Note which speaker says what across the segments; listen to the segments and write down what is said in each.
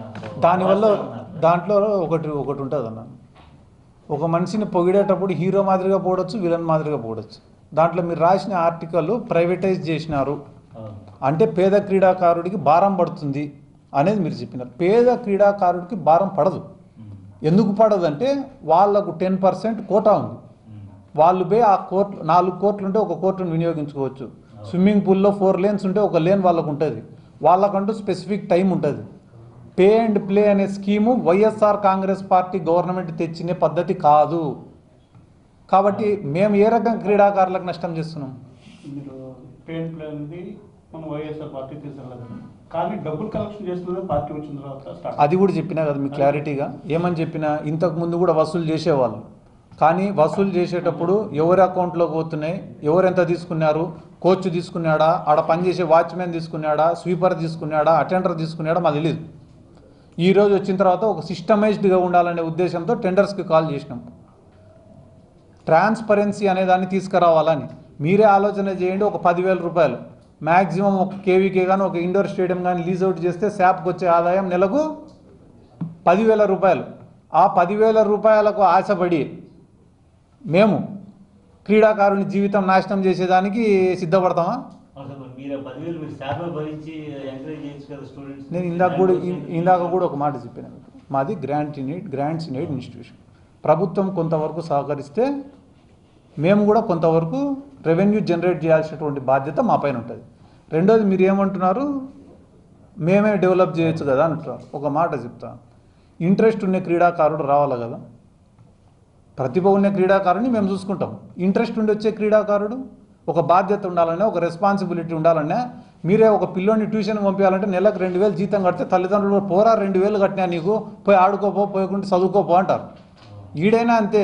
Speaker 1: దానివల్ల దాంట్లో ఒకటి ఒకటి ఉంటుంది అన్న ఒక మనిషిని పొగిడేటప్పుడు హీరో మాదిరిగా పోడొచ్చు విలన్ మాదిరిగా పోడొచ్చు దాంట్లో మీరు రాసిన ఆర్టికల్ ప్రైవేటైజ్ చేసినారు
Speaker 2: అవును.
Speaker 1: అంటే పేద క్రీడాకారుడికి భారం పడుతుంది అనేది మీరు చెప్పినారు పేద క్రీడాకారుడికి భారం పడదు
Speaker 2: ఉమ్.
Speaker 1: ఎందుకు పడదంటే వాళ్ళకు టెన్ పర్సెంట్ కోటా ఉంది
Speaker 2: ఉమ్.
Speaker 1: వాళ్ళు పోయి ఆ కోర్టు నాలుగు కోర్టులు ఉంటే ఒక కోర్టును వినియోగించుకోవచ్చు స్విమ్మింగ్ పూల్లో ఫోర్ లేన్స్ ఉంటే ఒక లేన్ వాళ్ళకు ఉంటుంది వాళ్ళకంటూ స్పెసిఫిక్ టైం ఉంటుంది పే అండ్ ప్లే అనే scheme YSR Congress party government తెచ్చిన పద్ధతి కాదు కాబట్టి మేము ఏ రకంగా క్రీడాకారులకు నష్టం చేస్తున్నాం
Speaker 3: మీరు పెయిన్ ప్లే అనేది మనం వైఎస్ఆర్ పార్టీ తీసుకెళ్ళదు కానీ డబ్బులు కలెక్షన్ చేస్తున్నది పార్టీ వచ్చిన తర్వాత స్టార్ట్
Speaker 1: అది కూడా చెప్పినా కదా మీకు క్లారిటీగా ఏమని చెప్పినా ఇంతకు ముందు కూడా వసూలు చేసేవాళ్ళు కానీ వసూలు చేసేటప్పుడు ఎవరి అకౌంట్లోకి పోతున్నాయి ఎవరు ఎంత తీసుకున్నారు కోచ్ తీసుకున్నాడా ఆడ పనిచేసే వాచ్మెన్ తీసుకున్నాడా స్వీపర్ తీసుకున్నాడా అటెండర్ తీసుకున్నాడా మాకు తెలియదు ఈ రోజు వచ్చిన తర్వాత ఒక సిస్టమైజ్డ్గా ఉండాలనే ఉద్దేశంతో టెండర్స్కి కాల్ చేసినాం ట్రాన్స్పరెన్సీ అనే దాన్ని తీసుకురావాలని మీరే ఆలోచన చేయండి ఒక పదివేల రూపాయలు మ్యాక్సిమం ఒక కేవీకే కానీ ఒక ఇండోర్ స్టేడియం కానీ లీజ్ అవుట్ చేస్తే శాప్కి వచ్చే ఆదాయం నెలకు పదివేల రూపాయలు ఆ పదివేల రూపాయలకు ఆశపడి మేము క్రీడాకారుని జీవితం నాశనం చేసేదానికి సిద్ధపడతామా
Speaker 2: అసలు మరి మీరు ఆ పదివేలు మీరు శాఖ భరించి ఎంకరేజ్ చేయొచ్చు కదా స్టూడెంట్స్
Speaker 1: నేను ఇందాక కూడా ఇం- ఇందాక కూడా ఒక మాట చెప్పాను మీకు. మాది grant in aid grants in aid institution ప్రభుత్వం కొంతవరకు సహకరిస్తే మేము కూడా కొంతవరకు రెవెన్యూ జనరేట్ చేయాల్సినటువంటి బాధ్యత మా పైన ఉంటుంది రెండోది మీరు ఏమంటున్నారు మేమే డెవలప్ చేయొచ్చు కదా అంటున్నారు ఒక మాట చెప్తాను ఇంట్రెస్ట్ ఉన్న క్రీడాకారుడు రావాలి కదా ప్రతిభ ఉన్న క్రీడాకారుని మేము చూసుకుంటాం ఇంట్రెస్ట్ ఉండి వచ్చే క్రీడాకారుడు ఒక బాధ్యత ఉండాలనే ఒక రెస్పాన్సిబిలిటీ ఉండాలనే మీరే ఒక పిల్లోని ట్యూషన్ పంపించాలంటే నెలకు రెండు వేలు జీతం కడితే తల్లిదండ్రులు కూడా, పోరా రెండు వేలు కట్టినా నీకు పోయి ఆడుకోపో పోయకుంటే చదువుకోపో అంటారు ఈడైనా అంతే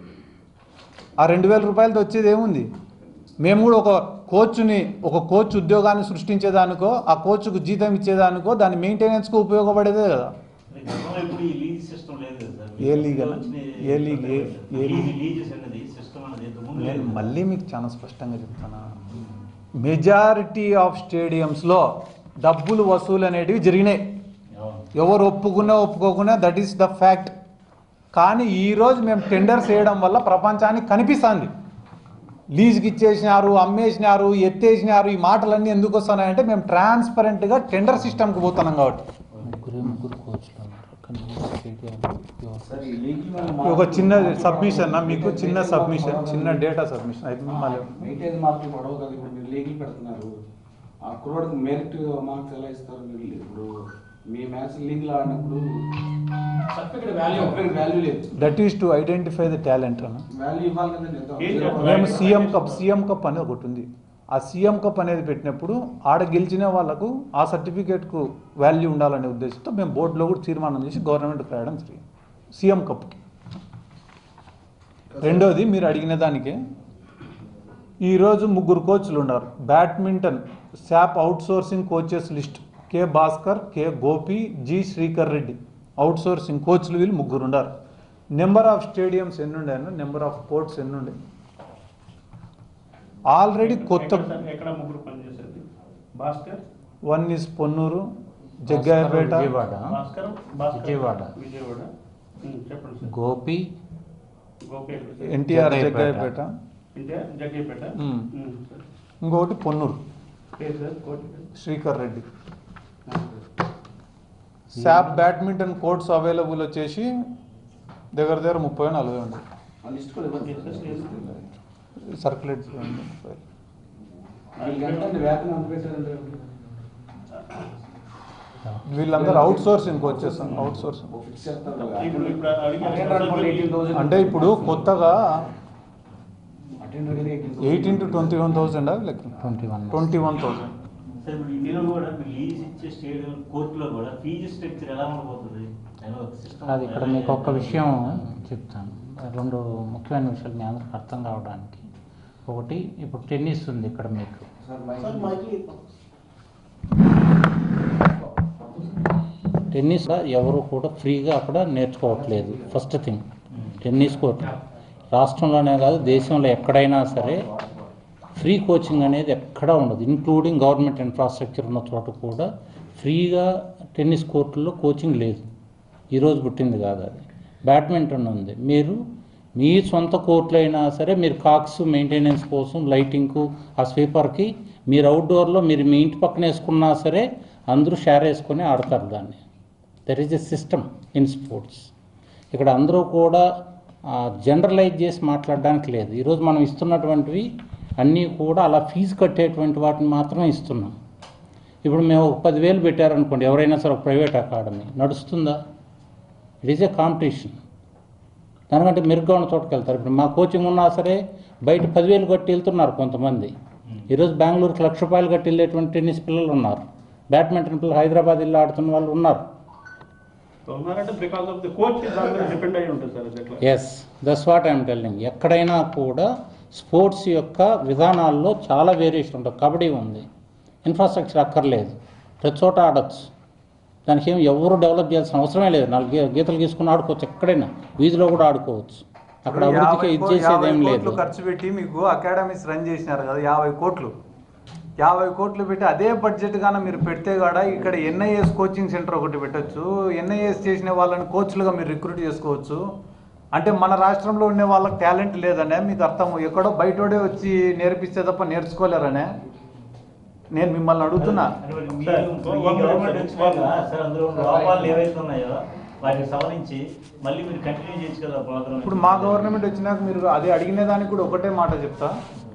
Speaker 1: ఆ రెండు వేల రూపాయలతో వచ్చేది ఏముంది మేము కూడా ఒక కోచ్ని ఒక కోచ్ ఉద్యోగాన్ని సృష్టించేదానికో ఆ కోచ్కు జీతం ఇచ్చేదానికో దాని మెయింటెనెన్స్కు ఉపయోగపడేదే కదా
Speaker 2: గతంలో ఇప్పుడు ఈ లీజ్ సిస్టమ్ లేదు కదా సార్
Speaker 1: ఏ లీగ్ అన్న? ఏ లీగ్? ఏ- ఏ లీగ్?
Speaker 2: లీజ్ లీజెస్ అనేది సిస్టమ్ అనేది ఇంతకుముందు
Speaker 1: నేను
Speaker 2: లేదు.
Speaker 1: మళ్ళీ మీకు చాలా స్పష్టంగా చెప్తాను మెజారిటీ ఆఫ్ స్టేడియంస్లో డబ్బులు వసూలు అనేటివి జరిగినాయి
Speaker 2: అవును.
Speaker 1: ఎవరు ఒప్పుకున్నా ఒప్పుకోకున్నా దట్ ఈస్ ద ఫ్యాక్ట్ కానీ ఈరోజు మేము టెండర్స్ వేయడం వల్ల ప్రపంచానికి కనిపిస్తుంది లీజ్కి ఇచ్చేసినారు అమ్మేసినారు ఎత్తేసినారు ఈ మాటలన్నీ ఎందుకు వస్తున్నాయంటే మేము ట్రాన్స్పరెంట్గా టెండర్ సిస్టమ్కి పోతున్నాం కాబట్టి
Speaker 4: ముగ్గురు ముగ్గురు కోచ్లు ఉన్నారు అక్కడ నుంచి స్టేడియం
Speaker 5: సార్ ఈ లీగ్లు మనం
Speaker 1: ఒక చిన్న సబ్మిషన్ మీకు చిన్న సబ్మిషన్ చిన్న డేటా సబ్మిషన్ అయిపోయింది మళ్ళీ
Speaker 5: మెయింటైన్ మార్కులు పడవు కదా ఇప్పుడు మీరు లీగ్లు పెడుతున్నారు ఆ కుర్రోడికి మెరిట్ మార్క్స్ ఎలా ఇస్తారు మీరు ఇప్పుడు మీ మ్యాచ్ లీగ్లు ఆడినప్పుడు సర్టిఫికేట్ వాల్యూ వాల్యూ లేదు
Speaker 1: that is to identify the talent అన్న
Speaker 5: వాల్యూ ఇవ్వాలి కదండి ఎంత
Speaker 3: ఏం
Speaker 5: జీరో
Speaker 3: చెప్పాలి?
Speaker 1: మేము సీఎం కప్ సీఎం కప్ అనేది ఒకటి ఉంది ఆ సీఎం కప్ అనేది పెట్టినప్పుడు ఆడ గెలిచిన వాళ్ళకు ఆ సర్టిఫికేట్కు వాల్యూ ఉండాలనే ఉద్దేశంతో మేము బోర్డులో కూడా తీర్మానం చేసి గవర్నమెంట్కి రాయడం జరిగింది సీఎం కప్కి రెండోది మీరు అడిగిన దానికి ఈరోజు ముగ్గురు కోచ్లు ఉన్నారు badminton SAAP outsourcing coaches list K Bhaskar K Gopi G Srikar Reddy outsourcing కోచ్లు వీళ్ళు ముగ్గురు ఉన్నారు నెంబర్ ఆఫ్ స్టేడియంస్ ఎన్ని ఉండే నెంబర్ ఆఫ్ కోర్ట్స్ ఎన్ని ఉండే ఆల్రెడీ కొత్త
Speaker 3: ఎక్కడ సార్? ఎక్కడ ముగ్గురు పనిచేసేది Bhaskar
Speaker 1: one is Ponnur Jaggayyapeta
Speaker 4: Vijayawada
Speaker 3: Bhaskar Bhaskar
Speaker 4: Vijayawada.
Speaker 3: Vijayawada um, చెప్పండి సార్
Speaker 4: గోపి
Speaker 3: గోపి ఎక్కడ sir?
Speaker 1: NTR
Speaker 4: Jaggayyapeta.
Speaker 1: Jaggayyapeta
Speaker 3: India Jaggayyapeta
Speaker 1: um.
Speaker 3: Um, sir.
Speaker 1: ఇంకొకటి పొన్నూరు
Speaker 3: పేరు సార్ కోటి పేరు.
Speaker 1: Srikar Reddy SAAP badminton courts available వచ్చేసి దగ్గర దగ్గర ముప్పై నలభై ఉంది
Speaker 5: ఆ లిస్ట్ కూడా ఇవ్వండి
Speaker 3: Yes, yes, yes.
Speaker 1: సర్క్యులేట్ చేయండి
Speaker 5: వీళ్ళకి ఎంత అండి వేతనం ఎంత పెట్టారంటే
Speaker 1: వీళ్ళందరూ అవుట్ సోర్సింగ్ వచ్చేస్తాం అవుట్ సోర్సింగ్
Speaker 5: ఫిక్స్ చేస్తారు
Speaker 3: ఇప్పుడు ఇప్పుడు అడిగిన
Speaker 5: అటెండర్ ఎయిటీన్ థౌసండ్
Speaker 1: అంటే ఇప్పుడు కొత్తగా
Speaker 5: అటెండర్ గారు
Speaker 1: eighteen to twenty one thousand లెక్క
Speaker 4: twenty one
Speaker 1: twenty one thousand
Speaker 2: sir ఇప్పుడు ఇండియాలో కూడా మీరు లీజ్ ఇచ్చే స్టేడియం కోర్టులో కూడా ఫీజు స్ట్రక్చర్ ఎలా ఉండబోతుంది అయినా ఒక system
Speaker 4: అది ఇక్కడ మీకు ఒక్క విషయం చెప్తాను రెండు ముఖ్యమైన విషయాలు మీ అందరికి అర్థం కావడానికి ఒకటి ఇప్పుడు టెన్నిస్ ఉంది ఇక్కడ మీకు
Speaker 5: సార్ మైక్
Speaker 4: టెన్నిస్ ఎవరు కూడా ఫ్రీగా అక్కడ నేర్చుకోవట్లేదు ఫస్ట్ థింగ్ టెన్నిస్ కోర్ట్ రాష్ట్రంలోనే కాదు దేశంలో ఎక్కడైనా సరే ఫ్రీ కోచింగ్ అనేది ఎక్కడా ఉండదు ఇంక్లూడింగ్ గవర్నమెంట్ ఇన్ఫ్రాస్ట్రక్చర్ ఉన్న చోట కూడా ఫ్రీగా టెన్నిస్ కోర్టుల్లో కోచింగ్ లేదు ఈరోజు పుట్టింది కాదు అది బ్యాడ్మింటన్ ఉంది మీరు మీ సొంత కోర్టులో అయినా సరే మీరు కాక్స్ మెయింటెనెన్స్ కోసం లైటింగ్కు ఆ స్వీపర్కి మీరు అవుట్డోర్లో మీరు మీ ఇంటి పక్కన వేసుకున్నా సరే అందరూ షేర్ వేసుకొని ఆడతారు దాన్ని there is a system in sports ఇక్కడ అందరూ కూడా జనరలైజ్ చేసి మాట్లాడడానికి లేదు ఈరోజు మనం ఇస్తున్నటువంటివి అన్నీ కూడా అలా ఫీజు కట్టేటువంటి వాటిని మాత్రమే ఇస్తున్నాం ఇప్పుడు మేము ఒక పదివేలు పెట్టారనుకోండి ఎవరైనా సరే ఒక ప్రైవేట్ అకాడమీ నడుస్తుందా ఇట్ ఈజ్ ఏ కాంపిటీషన్ దానికంటే మెరుగ్గా ఉన్న చోటుకి వెళ్తారు ఇప్పుడు మా కోచింగ్ ఉన్నా సరే బయట పదివేలు కట్టి వెళ్తున్నారు కొంతమంది ఈరోజు బెంగళూరుకి లక్ష రూపాయలు కట్టి వెళ్ళేటువంటి టెన్నిస్ పిల్లలు ఉన్నారు బ్యాడ్మింటన్ పిల్లలు హైదరాబాద్ వెళ్ళి ఆడుతున్న వాళ్ళు ఉన్నారు
Speaker 3: ఉన్నారంటే బికాస్ ఆఫ్ ది కోచ్ దాని మీద డిపెండ్ అయి ఉంటుంది సార్ అది ఎట్లా
Speaker 4: yes this what I'm telling ఎక్కడైనా కూడా స్పోర్ట్స్ యొక్క విధానాల్లో చాలా వేరియేషన్ ఉంటుంది కబడ్డీ ఉంది ఇన్ఫ్రాస్ట్రక్చర్ అక్కర్లేదు ప్రతి చోట ఆడొచ్చు దానికి ఏం ఎవరు డెవలప్ చేయాల్సిన అవసరమే లేదు నాలుగు గీ- గీతలు గీసుకుని ఆడుకోవచ్చు ఎక్కడైనా వీధిలో కూడా ఆడుకోవచ్చు అక్కడ అభివృద్ధికి
Speaker 1: యాభై
Speaker 4: ఇది
Speaker 1: కో-
Speaker 4: చేసేది
Speaker 1: యాభై
Speaker 4: ఏం లేదు
Speaker 1: కోట్లు ఖర్చు పెట్టి మీకు అకాడమీస్ రన్ చేసినారు కదా యాభై కోట్లు యాభై కోట్లు పెట్టి అదే బడ్జెట్ గాన మీరు పెడితే కూడా ఇక్కడ ఎన్ఐఎస్ కోచింగ్ సెంటర్ ఒకటి పెట్టొచ్చు ఎన్ఐఎస్ చేసిన వాళ్ళని కోచ్లుగా మీరు రిక్రూట్ చేసుకోవచ్చు అంటే మన రాష్ట్రంలో ఉండే వాళ్ళకి టాలెంట్ లేదనే మీకు అర్థం ఎక్కడో బయటోడే వచ్చి నేర్పిస్తే తప్ప నేర్చుకోలేరనే నేను మిమ్మల్ని అడుగుతున్నా
Speaker 2: అంటే మరి
Speaker 3: సార్,
Speaker 2: మీరు
Speaker 3: one
Speaker 2: ఈ గవర్నమెంట్
Speaker 3: minute,
Speaker 2: వచ్చినాక
Speaker 3: one-
Speaker 2: సార్ అందులో ఉన్న లోపాలు ఏవైతే ఉన్నాయో వాటికి సవరించి మళ్ళీ మీరు కంటిన్యూ చేయొచ్చు కదా ప్రోగ్రామ్
Speaker 1: ఇప్పుడు మా గవర్నమెంట్ వచ్చినాక మీరు అది అడిగిన దానికి కూడా ఒకటే మాట చెప్తా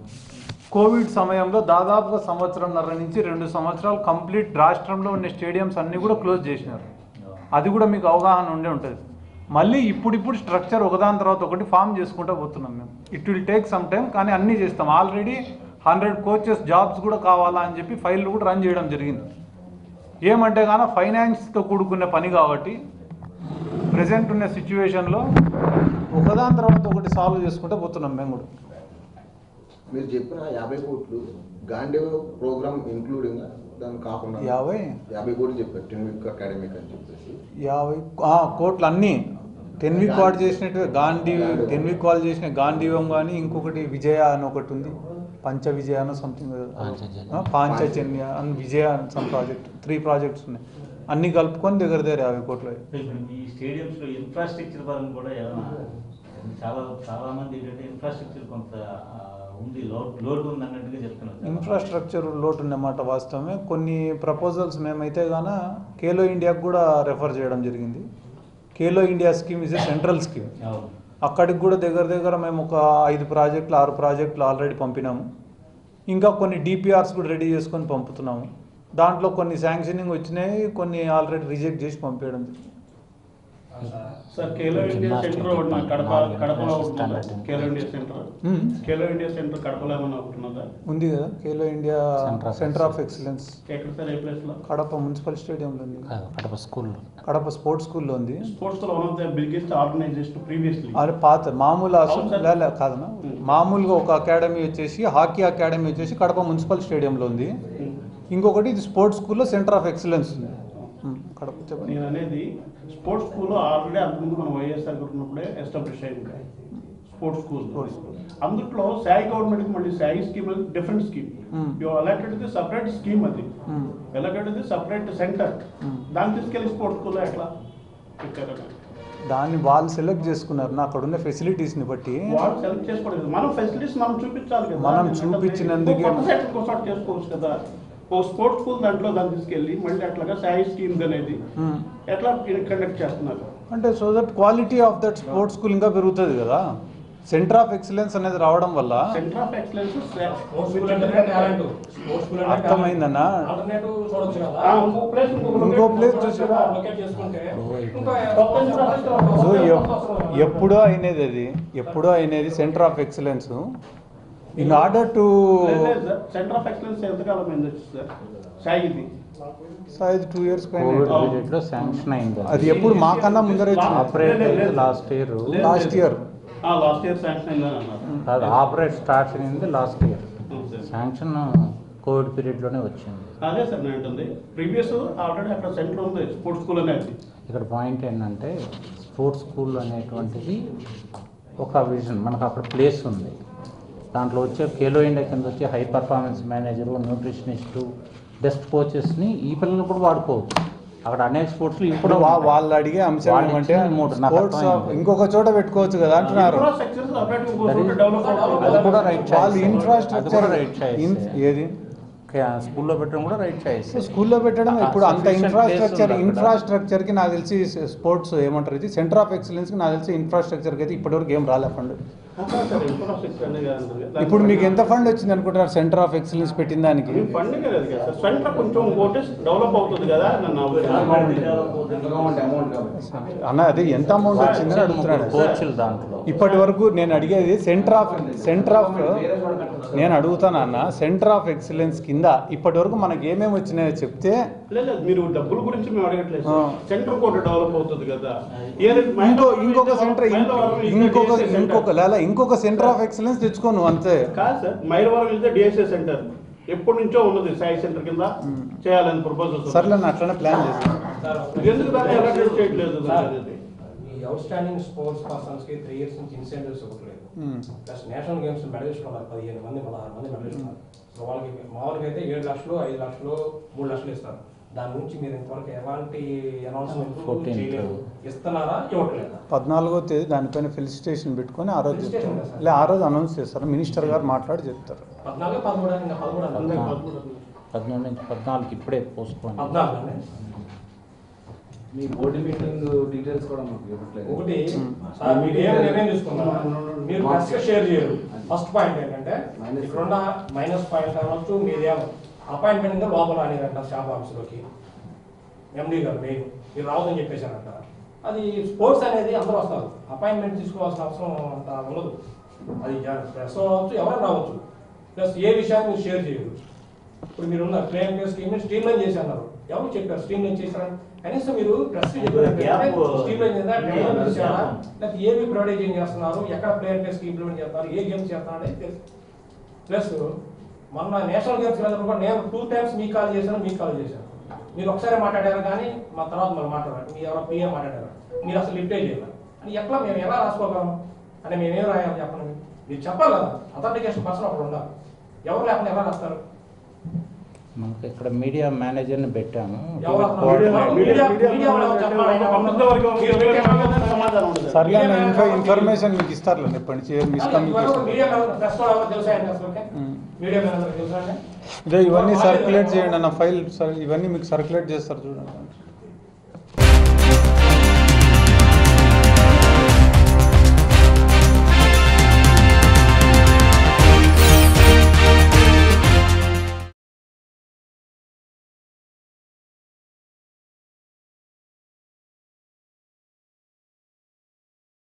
Speaker 1: కోవిడ్ సమయంలో దాదాపుగా సంవత్సరంన్నర నుంచి రెండు సంవత్సరాలు కంప్లీట్ రాష్ట్రంలో ఉన్న స్టేడియంస్ అన్నీ కూడా క్లోజ్ చేసినారు అది కూడా మీకు అవగాహన ఉండే ఉంటుంది మళ్ళీ ఇప్పుడిప్పుడు స్ట్రక్చర్ ఒకదాని తర్వాత ఒకటి ఫామ్ చేసుకుంటూ పోతున్నాం మేము it will take some time కానీ అన్నీ చేస్తాం ఆల్రెడీ హండ్రెడ్ కోచెస్ జాబ్స్ కూడా కావాలా అని చెప్పి ఫైల్ కూడా రన్ చేయడం జరిగింది ఏమంటే కానీ ఫైనాన్స్తో కూడుకునే పని కాబట్టి ప్రజెంట్ ఉన్న సిచ్యువేషన్లో ఒకదాని తర్వాత ఒకటి సాల్వ్ చేసుకుంటూ పోతున్నాం మేము కూడా
Speaker 6: మీరు చెప్పిన యాభై కోట్లు గాంధీ ప్రోగ్రామ్ ఇంక్లూడింగ్ దాన్ని కాకుండా
Speaker 1: యాభై
Speaker 6: యాభై కోట్లు చెప్పారు టెన్ వీక్ అకాడమిక్ అని చెప్పేసి
Speaker 1: యాభై ఆ, కోట్లు అన్నీ టెన్ వీక్ వాడు చేసినట్టు గాంధీ టెన్ వీక్ వాళ్ళు చేసిన గాంధీవం కానీ ఇంకొకటి విజయ అని ఒకటి ఉంది పంచ విజయ అని సంథింగ్
Speaker 4: పాంచజన్య.
Speaker 1: పాంచజన్య అని విజయ అని సమ్ ప్రాజెక్ట్ త్రీ ప్రాజెక్ట్స్ ఉన్నాయి అన్ని కలుపుకొని దగ్గర దగ్గర యాభై కోట్లు అయ్యాయి.
Speaker 2: ఇప్పుడు ఈ స్టేడియంస్ లో ఇన్ఫ్రాస్ట్రక్చర్ పరంగా కూడా ఏమైనా చాలా చాలా మంది ఏంటంటే ఇన్ఫ్రాస్ట్రక్చర్ కొంత ఆ, ఉంది లోడ్ లోడ్ ఉంది అన్నట్టుగా చెప్తున్నారు సార్.
Speaker 1: ఇన్ఫ్రాస్ట్రక్చర్ లోటు ఉన్నమాట వాస్తవమే కొన్ని ప్రపోజల్స్ మేమైతే గాన ఖేలో ఇండియాకు కూడా రెఫర్ చేయడం జరిగింది Khelo India scheme is a central scheme
Speaker 2: అవును.
Speaker 1: అక్కడికి కూడా దగ్గర దగ్గర మేము ఒక ఐదు ప్రాజెక్టులు ఆరు ప్రాజెక్టులు ఆల్రెడీ పంపినాము ఇంకా కొన్ని డిపిఆర్స్ కూడా రెడీ చేసుకొని పంపుతున్నాము దాంట్లో కొన్ని శాంక్షనింగ్ వచ్చినాయి కొన్ని ఆల్రెడీ రిజెక్ట్ చేసి పంపించడం జరిగింది.
Speaker 3: సార్ ఖేలో ఇండియా సెంటర్ ఒకటి మన కడప కడపలో ఉంటుందా Khelo India centre
Speaker 1: hmm.
Speaker 3: Khelo India centre కడపలో ఏమన్నా ఉంటున్నదా
Speaker 1: ఉంది కదా Khelo India
Speaker 4: Center of
Speaker 1: centre of excellence
Speaker 3: ఎక్కడ సార్ ఏ ప్లేస్ లో
Speaker 1: కడప మున్సిపల్ స్టేడియంలో ఉంది
Speaker 4: కాదు, కడప స్కూల్లో
Speaker 1: కడప స్పోర్ట్స్ స్కూల్లో ఉంది
Speaker 3: స్పోర్ట్స్ లో one of the biggest organisation previously
Speaker 1: అది పాత మామూలు అసలు
Speaker 3: అవును సార్.
Speaker 1: లే- లే, కాదన్నా మామూలుగా ఒక అకాడమీ వచ్చేసి హాకీ అకాడమీ వచ్చేసి కడప మున్సిపల్ స్టేడియంలో ఉంది ఇంకొకటి ఇది స్పోర్ట్స్ స్కూల్లో సెంటర్ ఆఫ్ ఎక్సలెన్స్ ఉంది ఉమ్, కడప చెప్పండి
Speaker 3: నేను అనేది స్పోర్ట్స్ స్కూల్ ఆల్రెడీ అంతకుముందు మనం వైఎస్ఆర్ గారు ఉన్నప్పుడే ఎస్టాబ్లిష్ అయింది స్పోర్ట్స్ స్కూల్
Speaker 1: Sports school.
Speaker 3: అందుట్లో సాయి గవర్నమెంట్ మళ్ళీ SAI scheme different scheme
Speaker 1: Hmm.
Speaker 3: You allotted the separate scheme అది
Speaker 1: um.
Speaker 3: Allotted the separate centre
Speaker 1: Hmm.
Speaker 3: దాన్ని తీసుకెళ్లి స్పోర్ట్స్ స్కూల్ ఎట్లా పెట్టారని
Speaker 1: దాన్ని వాళ్ళు సెలెక్ట్ చేసుకున్నారు నా అక్కడ ఉన్న ఫెసిలిటీస్ని బట్టి
Speaker 3: వాళ్ళు సెలెక్ట్ చేసుకోవడం మనం ఫెసిలిటీస్ మనం చూపించాలి కదా
Speaker 1: మనం
Speaker 3: ఎందుకంటే
Speaker 1: చూపించినందుకే-
Speaker 3: కొత్త సెట్ ఇంకోసారి చేసుకోవచ్చు కదా ఓ స్పోర్ట్స్ స్కూల్ దాంట్లో దాన్ని తీసుకెళ్ళి మళ్ళీ అట్లాగా సాయి స్కీమ్ అనేది
Speaker 1: ఉమ్.
Speaker 3: ఎట్లా కండక్ట్ చేస్తున్నారు
Speaker 1: అంటే so that quality of that sports school ఇంకా పెరుగుతుంది కదా సెంటర్ ఆఫ్ ఎక్సలెన్స్ అనేది రావడం వల్ల
Speaker 3: centre of excellence
Speaker 7: sports school అంటేనే టాలెంట్ స్పోర్ట్స్ స్కూల్ అంటే
Speaker 1: అర్థమైందన్నా?
Speaker 7: ఆల్టర్నేటివ్ చూడొచ్చు కదా
Speaker 3: ఇంకో ప్లేస్
Speaker 1: ఇంకో place చూసి-
Speaker 7: లొకేట్ చేసుకుంటే
Speaker 1: సో ఎప్- ఎప్పుడో అయినది అది ఎప్పుడో అయినది centre of excellence in order to
Speaker 3: centre of excellence ఎంతకాలం అయింది వచ్చి సార్ సాయిది
Speaker 1: సైజ్ టూ ఇయర్స్
Speaker 4: కోవిడ్
Speaker 1: పైన
Speaker 4: పీరియడ్లో శాంక్షన్ అయింది
Speaker 1: అది ఎప్పుడు మాకన్నా ముందరే వచ్చింది.
Speaker 4: ఆపరేట్ అయింది last year
Speaker 1: last year
Speaker 3: last year sanction అయిందని అన్నారు
Speaker 4: కాదు ఆపరేట్ స్టార్ట్ అయింది లాస్ట్ ఇయర్
Speaker 3: అవును సార్.
Speaker 4: శాంక్షన్ కోవిడ్ పీరియడ్లోనే వచ్చింది
Speaker 3: అదే సార్ నేను అంటుంది ప్రీవియస్ ఆల్రెడీ అక్కడ సెంటర్ ఉంది స్పోర్ట్స్ స్కూల్ అనేది
Speaker 4: ఇక్కడ పాయింట్ ఏంటంటే స్పోర్ట్స్ స్కూల్ అనేటువంటిది ఒక విజన్ మనకు అక్కడ ప్లేస్ ఉంది దాంట్లో వచ్చే ఖేలో ఇండియా కింద వచ్చే high performance manager nutritionist best కోచెస్ని ఈ పిల్లలు కూడా వాడుకోవచ్చు అక్కడ అనేక స్పోర్ట్స్లు ఇవి
Speaker 1: ఇప్పుడు
Speaker 4: కూడా
Speaker 1: వా-
Speaker 4: ఉంటాయి.
Speaker 1: వాళ్ళు అడిగే అంశం
Speaker 4: వాళ్ళు
Speaker 1: ఏమంటే
Speaker 4: ఇచ్చింది మూడు, నాకు
Speaker 1: స్పోర్ట్స్
Speaker 4: అర్థమైంది.
Speaker 1: ఇంకొక చోట పెట్టుకోవచ్చు కదా అంటున్నారు
Speaker 3: ఇన్ఫ్రాస్ట్రక్చర్ separate ఇంకో
Speaker 4: That
Speaker 3: చోట
Speaker 4: is-
Speaker 3: develop అవుతుంది
Speaker 4: అది
Speaker 3: కదా.
Speaker 4: కూడా రైట్ చాయిస్.
Speaker 1: వాళ్ళు
Speaker 4: అది
Speaker 1: ఇన్ఫ్రాస్ట్రక్చర్
Speaker 4: కూడా రైట్ చాయిస్.
Speaker 1: ఇన్- ఏది
Speaker 4: ఓకే, ఆ స్కూల్లో పెట్టడం కూడా రైట్ చాయిస్
Speaker 1: స్కూల్లో పెట్టడం
Speaker 4: ఆ,
Speaker 1: ఇప్పుడు అంత
Speaker 4: sufficient place
Speaker 1: ఇన్ఫ్రాస్ట్రక్చర్
Speaker 4: ఉంది అక్కడ.
Speaker 1: ఇన్ఫ్రాస్ట్రక్చర్కి నాకు తెలిసి స్పోర్ట్స్ ఏమంటారు ఇది సెంటర్ ఆఫ్ ఎక్సలెన్స్కి నాకు తెలిసి ఇన్ఫ్రాస్ట్రక్చర్కి అయితే ఇప్పటివరకు ఏం రాలే ఫండ్
Speaker 3: అట్లా సార్ ఇన్ఫ్రాస్ట్రక్చర్ అనేది కాదు కదా.
Speaker 1: ఇప్పుడు మీకు ఎంత ఫండ్ వచ్చింది అనుకుంటున్నారు సెంటర్ ఆఫ్ ఎక్సలెన్స్ పెట్టిన దానికి
Speaker 3: మీ ఫండ్ కదా కదా సార్ సెంటర్ కొంచెం ఇంకోటి డెవలప్ అవుతుంది కదా నన్ను
Speaker 5: గవర్నమెంట్ అమౌంట్ కాబట్టి
Speaker 1: అన్న అది ఎంత అమౌంట్ వచ్చిందని అడుగుతున్నాడు
Speaker 4: కోచ్లు దాంట్లో
Speaker 1: ఇప్పటి వరకు నేను అడిగేది సెంటర్ ఆఫ్ సెంటర్ ఆఫ్
Speaker 5: వేరే చోట పెట్టారు
Speaker 1: నేను అడుగుతాను అన్న సెంటర్ ఆఫ్ ఎక్సలెన్స్ కింద ఇప్పటి వరకు మనకి ఏమేమి వచ్చినాయో చెప్తే
Speaker 3: లేదు లేదు, మీరు డబ్బుల గురించి మేము అడగట్లేదు
Speaker 1: ఆ.
Speaker 3: సెంటర్ కూడా డెవలప్ అవుతుంది కదా ఏది
Speaker 1: ఇంకో ఇంకొక
Speaker 3: మైలవరం
Speaker 1: సెంటర్
Speaker 3: మైలవరం వెళ్తే
Speaker 1: ఇంకొక
Speaker 3: DSA సెంటర్.
Speaker 1: ఇంకొక లేదా ఇంకొక సెంటర్ ఆఫ్ ఎక్సలెన్స్ తెచ్చుకోను అంతే
Speaker 3: కాదు సార్ మైలవరం వెళ్తే డిఎస్ఏ సెంటర్ ఎప్పటి నుంచో ఉన్నది సాయి సెంటర్ కింద చేయాలని ప్రపోజల్
Speaker 1: సర్లే నేను అట్లనే ప్లాన్ చేస్తాను
Speaker 7: సార్,
Speaker 3: ఎందుకు దాన్ని అలర్ట్ చేయట్లేదు
Speaker 7: సార్,
Speaker 3: అనేది?
Speaker 7: ఈ అవుట్ స్టాండింగ్ స్పోర్ట్స్ పర్సన్స్ కి త్రీ ఇయర్స్ నుంచి ఇన్సెంటివ్స్ ఇవ్వట్లేదు ప్లస్ నేషనల్ గేమ్స్ మెడలిస్ట్ ఉన్నారు పదిహేను మంది పదహారు మంది మెడలిస్ట్ ఉన్నారు సో వాళ్ళకి మామూలుగా అయితే ఏడు లక్షలు ఐదు లక్షలు మూడు లక్షలు ఇస్తారు దాని గురించి మీరు ఇంతవరకు ఎలాంటి అనౌన్స్మెంట్
Speaker 4: 14th.
Speaker 7: చేయలేదు ఇస్తున్నారా ఇవ్వట్లేదా
Speaker 1: పద్నాలుగో తేదీ దానిపైన ఫెలిసిటేషన్ పెట్టుకొని ఆ రోజు చెప్తారు
Speaker 7: Felicitation కదా?
Speaker 1: లే ఆ రోజు అనౌన్స్ చేస్తారు మినిస్టర్ గారు మాట్లాడి చెప్తారు
Speaker 7: పద్నాలుగు పదమూడు ఇంకా పదమూడు
Speaker 3: అందరికి
Speaker 7: అన్నారు.
Speaker 3: పదమూడు అన్నారు.
Speaker 4: పద్నాలుగు నుంచి పద్నాలుగు ఇప్పుడే పోస్ట్ పోన్
Speaker 7: పద్నాలుగు అండి
Speaker 5: మీ బోర్డు మీటింగ్ డీటెయిల్స్ కూడా మాకు ఇవ్వట్లేదు
Speaker 7: ఒకటి సార్ మీరు ఏం నిర్ణయం తీసుకున్నారు మీరు ప్రెస్ గా షేర్ చేయరు ఫస్ట్ పాయింట్ ఏంటంటే ఇక్కడున్న మైనస్ పాయింట్ అనొచ్చు మీదేమో అపాయింట్మెంట్ ఇంకా లోపల అనేదంట స్టాఫ్ ఆఫీసులోకి ఎండి గారు మెయిన్ మీరు రావద్దని చెప్పేశారంట అది స్పోర్ట్స్ అనేది అందరూ వస్తారు అపాయింట్మెంట్ తీసుకోవాల్సిన అవసరం అంత ఉండదు అది ప్రెస్ అవ్వచ్చు ఎవరైనా రావచ్చు ప్లస్ ఏ విషయాన్ని మీరు షేర్ చేయరు ఇప్పుడు మీరు ఉన్న క్లెయిమ్ స్కీమ్ స్ట్రీమ్ లైన్ చేసి అన్నారు ఎవరు చెప్పారు స్ట్రీమ్ లైన్ చేశారని కనీసం మీరు ప్రెస్
Speaker 2: Gap,
Speaker 7: స్ట్రీమ్ లైన్ చేశారా
Speaker 2: yeah,
Speaker 7: డెవలప్ చేశారా
Speaker 2: gap.
Speaker 7: లేకపోతే ఏమి ప్రైవేటైజేషన్ చేస్తున్నారు ఎక్కడ ప్లేయర్ టెస్ట్ ఇంప్లిమెంట్ చేస్తున్నారు ఏ గేమ్స్ చేస్తున్నారు అనేది తెలుసు ప్లస్ మొన్న నేషనల్ గేమ్స్ వెళ్ళినప్పుడు కూడా నేను టూ టైమ్స్ మీకు కాల్ చేశాను మీకు కాల్ చేశాను మీరు ఒకసారి మాట్లాడారు కానీ మా తర్వాత మళ్ళీ మాట్లాడారు మీ ఎవరో పిఏ మాట్లాడారు మీరు అసలు లిఫ్టే చేయాలి అని ఎట్లా మేము ఎలా రాసుకోగలం అంటే మేము ఏం రాయాలి చెప్పండి మీరు చెప్పాలి కదా అథెంటికేషన్ పర్సన్ ఒకడు ఉండాలి ఎవరు లేకుండా ఎలా రాస్తారు
Speaker 4: మనకి ఇక్కడ మీడియా మేనేజర్ని పెట్టాము
Speaker 7: ఎవరు అసలు
Speaker 3: మీడియా- మీడియా-
Speaker 7: మీడియా-
Speaker 3: మీడియా
Speaker 7: వాళ్ళకి
Speaker 3: వాళ్ళకి
Speaker 7: చెప్పాలి.
Speaker 3: ఒక పంపించే
Speaker 7: మీరు పెట్టే వాళ్ళకి
Speaker 3: సమాధానం ఉండదు.
Speaker 1: సర్లే అన్న
Speaker 7: మీడియా
Speaker 1: ఇన్ఫో
Speaker 7: మ్యాన్
Speaker 1: ఇన్ఫర్మేషన్ మీకు ఇస్తారులే ఇప్పటి నుంచి
Speaker 7: ఇవరకు
Speaker 1: మిస్కమ్యూనికేషన్
Speaker 7: మీడియా మ్యాన్ ప్రెస్ వాళ్ళు ఎవరో తెలుసా అండి అసలు
Speaker 1: మ్మ్.
Speaker 7: మీడియా మ్యాన్ తెలుసా అండి
Speaker 1: ఇదే ఇవన్నీ సర్క్యులేట్ చేయండి అన్న ఫైల్ సర్- ఇవన్నీ మీకు సర్క్యులేట్ చేస్తారు చూడండి